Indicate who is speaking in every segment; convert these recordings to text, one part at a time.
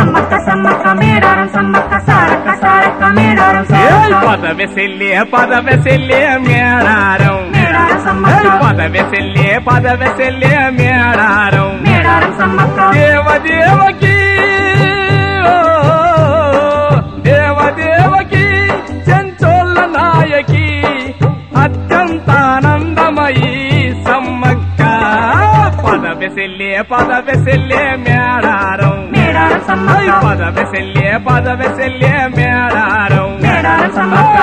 Speaker 1: సమ్మక్క సమ్మక్క మేడారం సమ్మక్క సారక్క సారక్క మేడారం
Speaker 2: ఏయ్
Speaker 1: సమ్మక్క
Speaker 2: పదవి సెల్లే పదవి సెల్లే మేడారం
Speaker 1: మేడారం
Speaker 2: ఏయ్
Speaker 1: సమ్మక్క
Speaker 2: పదవి సెల్లే పదవి సెల్లే మేడారం
Speaker 1: మేడారం సమ్మక్క
Speaker 2: దేవదేవకి ఓ, దేవదేవకి చెంచోళ్ళ నాయకి అత్యంత ఆనందమయి సమ్మక్క పదవి సెల్లే పదవి సెల్లే మేడారం
Speaker 1: మేడారం
Speaker 2: ఐ
Speaker 1: సమ్మక్క
Speaker 2: పదవి సెల్లే పదవి సెల్లే మేడారం
Speaker 1: మేడారం సమ్మక్క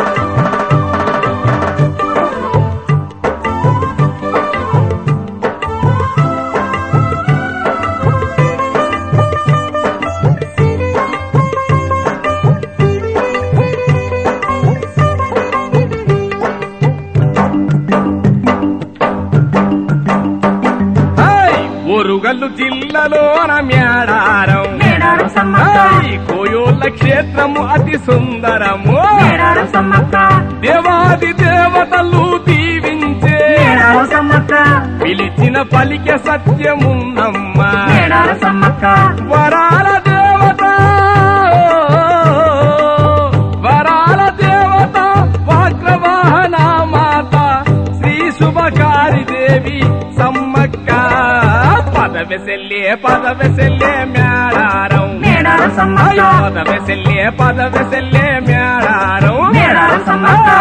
Speaker 2: ఐ ఒరుగల్లు జిల్లాలోన మేడారం
Speaker 1: మేడారం సమ్మక్క
Speaker 2: ఐ కోయోళ్ళ క్షేత్రము అతి సుందరము
Speaker 1: మేడారం సమ్మక్క
Speaker 2: దేవాది దేవతలు దీవించే
Speaker 1: మేడారం సమ్మక్క
Speaker 2: పిలిచిన పలిక సత్యముందమ్మా
Speaker 1: మేడారం సమ్మక్క
Speaker 2: వరాల దేవత వరాల దేవత వాగ్రవాహన మాత శ్రీ శుభకారి దేవి సమ్మక్క పదవి సెల్లే పదవి సెల్లే మేడారం
Speaker 1: మేడారం
Speaker 2: ఐ
Speaker 1: సమ్మక్క
Speaker 2: పదవి సెల్లే పదవి సెల్లే మేడారం
Speaker 1: మేడారం సమ్మక్క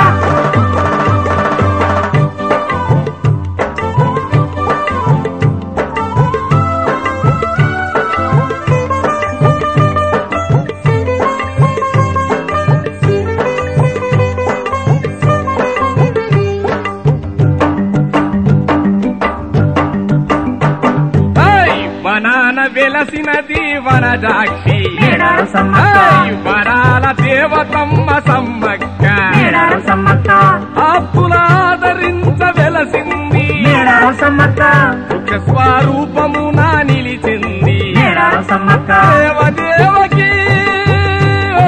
Speaker 2: ఐ వనాన వెలసినది వనజాక్షి
Speaker 1: మేడారం సమ్మక్క
Speaker 2: ఐ వరాల దేవతమ్మ సమ్మక్క
Speaker 1: మేడారం సమ్మక్క
Speaker 2: ఆపులాదరించ వెలసింది
Speaker 1: మేడారం సమ్మక్క
Speaker 2: సుఖ స్వరూపమున నిలిచింది
Speaker 1: మేడారం సమ్మక్క
Speaker 2: దేవదేవకి ఓ,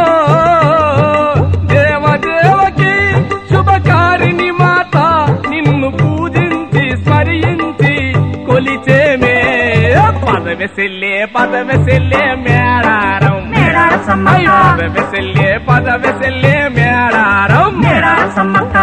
Speaker 2: దేవదేవకి శుభకారిణి మాత నిన్ను పూజించి స్మరించి కొలిచేమే పదవి సెల్లే పదవి సెల్లే మేడారం
Speaker 1: మేడారం
Speaker 2: ఐ
Speaker 1: సమ్మక్క
Speaker 2: పదవి సెల్లే పదవి సెల్లే మేడారం
Speaker 1: మేడారం సమ్మక్క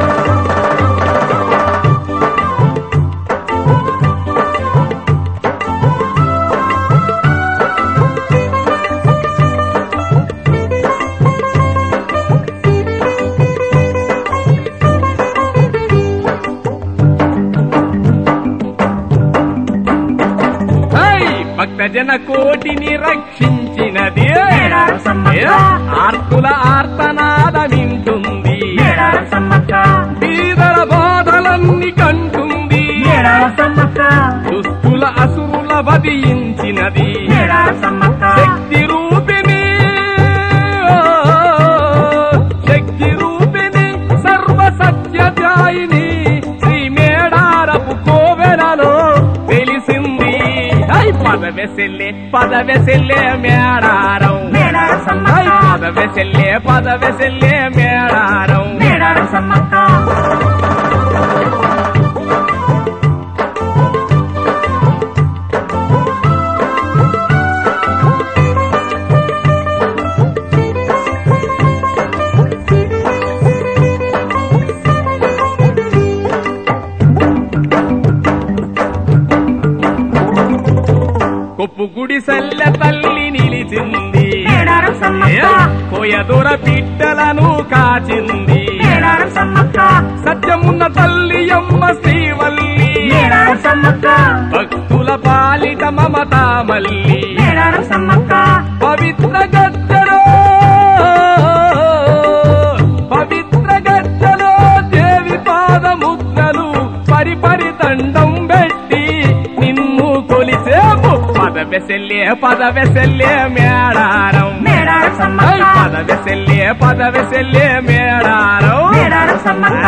Speaker 2: ఐ భక్తజన కోటిని రక్షించినది
Speaker 1: మేడారం సమ్మక్క.
Speaker 2: ఏ, ఆర్తుల ఆర్తనాదమింటుంది
Speaker 1: మేడారం సమ్మక్క
Speaker 2: బీదల బాధలన్నీ కంటుంది
Speaker 1: మేడారం సమ్మక్క
Speaker 2: దుస్తుల అసురుల వధించినది
Speaker 1: మేడారం సమ్మక్క
Speaker 2: శక్తి రూపిణి ఓ, శక్తి రూపిణి సర్వ సత్యజాయిని శ్రీ మేడారపు కోవెలలో తెలిసింది ఐ పదవెసెల్లే పదవెసెల్లే మేడారం
Speaker 1: మేడారం
Speaker 2: ఐ
Speaker 1: సమ్మక్క
Speaker 2: పదవెసెల్లే పదవెసెల్లే మేడారం
Speaker 1: మేడారం సమ్మక్క
Speaker 2: కొప్పు గుడి సల్ల తల్లి నిలిచింది
Speaker 1: మేడారం సమ్మక్క
Speaker 2: కోయదొర బిడ్డలను కాచింది
Speaker 1: మేడారం సమ్మక్క
Speaker 2: సత్యమున్న తల్లి అమ్మ శ్రీవల్లి
Speaker 1: మేడారం సమ్మక్క
Speaker 2: భక్తుల పాలిట మమత మల్లి
Speaker 1: మేడారం సమ్మక్క
Speaker 2: పవిత్ర గద్దలో పవిత్ర గద్దలో దేవి పాదముద్రలు పరిపరి దండం పెట్టి నిన్ను కొలిసేము పదవెసెల్లే పదవెసెల్లే మేడారం
Speaker 1: మేడారం
Speaker 2: ఐ
Speaker 1: సమ్మక్క
Speaker 2: పదవెసెల్లే పదవెసెల్లే మేడారం
Speaker 1: మేడారం సమ్మక్క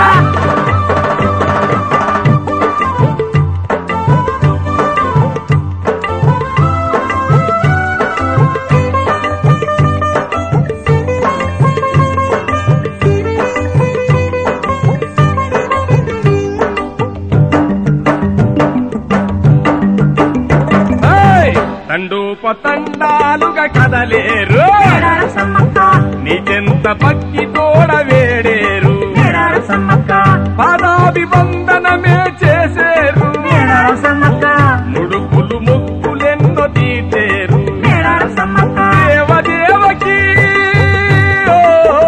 Speaker 2: ఏయ్! తండు ఉపతండాలుగా కదలేరు
Speaker 1: మేడారం సమ్మక్క
Speaker 2: నీచెంత భక్తి తోడ వేడేరు
Speaker 1: మేడారం సమ్మక్క
Speaker 2: పాదాభివందనమే చేసేరు
Speaker 1: మేడారం సమ్మక్క
Speaker 2: ముడుపులు ముక్కులెన్నో తీసేరు
Speaker 1: మేడారం సమ్మక్క
Speaker 2: దేవదేవకి ఓ,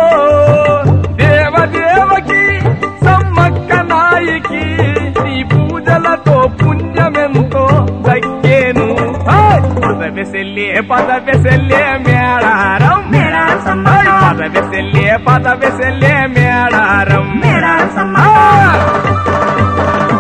Speaker 2: దేవదేవకి సమ్మక్క నాయకి నీ పూజలతో పుణ్యమెంతో దక్కేను పదవెసెల్లే పదవెసెల్లే మేడారం
Speaker 1: మేడారం
Speaker 2: ఓయ్
Speaker 1: సమ్మక్క
Speaker 2: పదవెసెల్లే పదవెసెల్లే మేడారం
Speaker 1: మేడారం
Speaker 2: ఆ!
Speaker 1: సమ్మక్క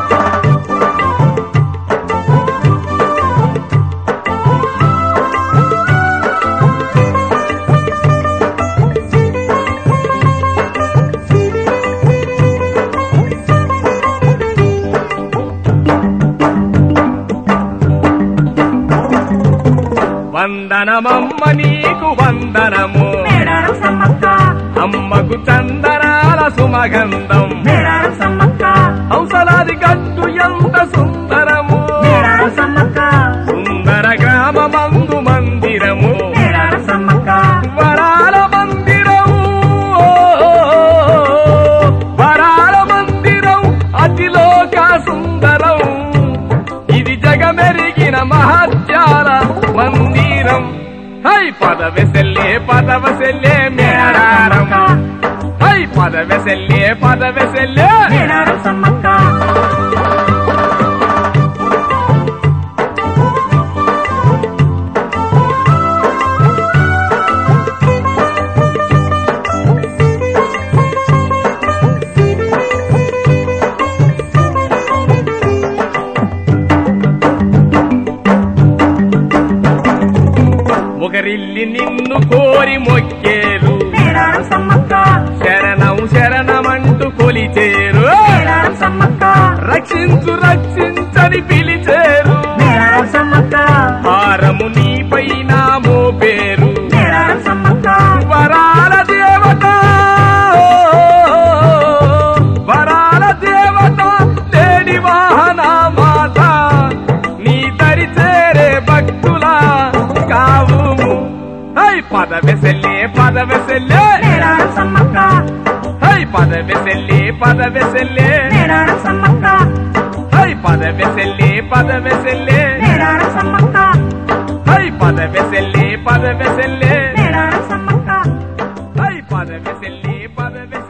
Speaker 2: వందనమమ్మ నీకు వందనము
Speaker 1: మేడారం సమ్మక్క
Speaker 2: అమ్మకు చందనాల సుమగంధం
Speaker 1: మేడారం సమ్మక్క
Speaker 2: హంసలాది గట్టు ఎంత సుందరము
Speaker 1: మేడారం సమ్మక్క
Speaker 2: సుందర గ్రామమందు మందిరము
Speaker 1: మేడారం సమ్మక్క
Speaker 2: వరాల మందిరం వరాల మందిరం అతిలోక సుందరం ఇది జగమెరిగిన మహత్యాల మందిరం హై పదవెసెల్లే పదవసెల్లే మేడారం హై పదవెసెల్లే పదవెసెల్లే
Speaker 1: మేడారం సమ్మక్క
Speaker 2: ఒకరిల్లి నిన్ను కోరి మొక్కేరు
Speaker 1: మేడారం సమ్మక్క
Speaker 2: శరణం శరణమంటూ కొలిచేరు
Speaker 1: మేడారం సమ్మక్క
Speaker 2: రక్షించు రక్షించని పిలిచేరు
Speaker 1: మేడారం సమ్మక్క
Speaker 2: హారము నీపైన మోపేరు
Speaker 1: మేడారం సమ్మక్క
Speaker 2: వరాల దేవత వరాల దేవత లేడి వాహన మాత నీ దరి చేరే భక్తుల కావుము హై పదవెసెల్లే పదవెసెల్లే
Speaker 1: మేడారం సమ్మక్క
Speaker 2: హై పదవెసెల్లే పదవెసెల్లే
Speaker 1: మేడారం సమ్మక్క
Speaker 2: హై పదవెసెల్లే పదవెసెల్లే
Speaker 1: మేడారం సమ్మక్క
Speaker 2: హై పదవెసెల్లే పదవెసెల్లే
Speaker 1: మేడారం సమ్మక్క
Speaker 2: హై పదవెసెల్లే పదవెసెల్లే